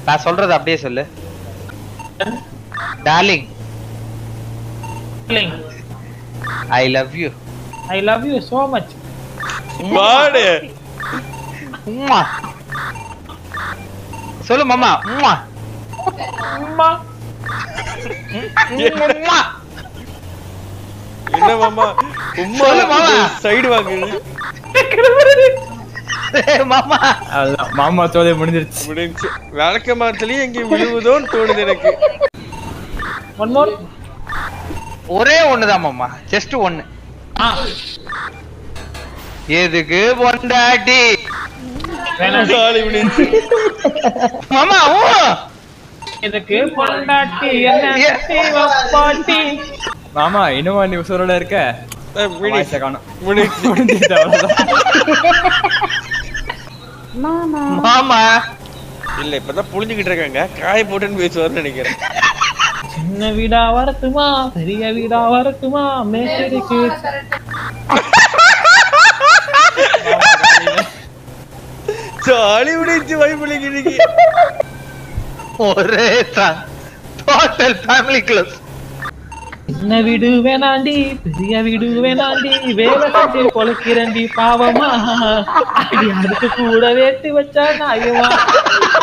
நான் சொல்றது அப்படியே சொல்லு darling I love you I love you so much வாடு உம்மா சொல்லு மாமா உம்மா அம்மா உம்மா என்ன மாமா உம்மா சொல்லு மாமா. சைடு வாங்குது ஏய், மாமா அவ்வளவுதான் மாமா தோதை முடிஞ்சிருச்சு முடிஞ்சு விளக்க மரத்துலயும் எங்கேயும் விழுவுதோன்னு தோணுது எனக்கு ஒன் மோர் ஒரே ஒண்ணுதான் மாமா ஜஸ்ட் ஒண்ணு ஆ எதுக்கு பொண்டாட்டி வேணாம் சாலி முடிஞ்சு மாமா ஊ இதுக்கு பொண்டாட்டி என்ன ஏ. பாட்டி மாமா இன்னும் நீ உசுரோட இருக்க அஹ், முடி- வாய்ஸை காணோம் முடிஞ்சு முடிஞ்சிட்டு அவ்வளவுதான் மாமா இல்ல இப்பதான் புரிஞ்சுக்கிட்டு இருக்காங்க காய போட்டுன்னு பேசுவாருன்னு நினைக்கிறேன் சின்ன வீடா வரட்டுமா பெரிய வீடா வரட்டுமா மேற்கு சாலி முடிஞ்சு வைப்புலிக்கு ஒரே டோட்டல் ஃபேமிலி க்ளோஸ் சின்ன வீடு வேணாண்டி பெரிய வீடு வேணாண்டி வேலை செஞ்சு பொழைக்கிறண்டி பாவமா அடி அதுக்கு கூட வேட்டு வச்சா நாயமா